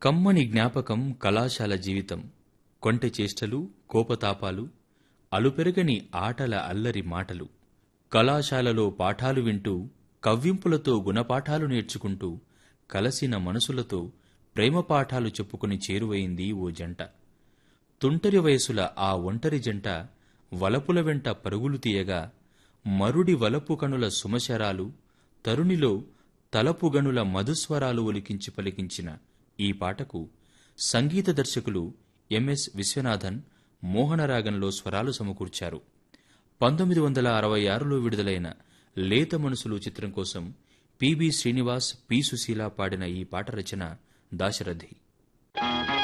కమ్మని జ్ఞాపకం కళాశాల జీవితం కొంటె చేష్టలు కోపతాపాలు అలుపెరగని ఆటల అల్లరి మాటలు కళాశాలలో పాఠాలు వింటూ కవ్వింపులతో గుణపాఠాలు నేర్చుకుంటూ కలసిన మనసులతో ప్రేమ పాఠాలు చెప్పుకుని చేరువైంది ఓ జంట తుంటరి వయసుల ఆ ఒంటరి జంట వలపుల వెంట పరుగులు తీయగా మరుడి వలపు కనుల సుమశరాలు తరుణిలో తలపుగనుల మధుస్వరాలు ఒలికించి పలికించిన ఈ పాటకు సంగీత దర్శకులు ఎంఎస్ విశ్వనాథన్ మోహనరాగంలో స్వరాలు సమకూర్చారు పంతొమ్మిది వందల అరవై ఆరులో విడుదలైన లేత మనసులు చిత్రం కోసం పిబి శ్రీనివాస్ పి సుశీల పాడిన ఈ పాట రచన దాశరథి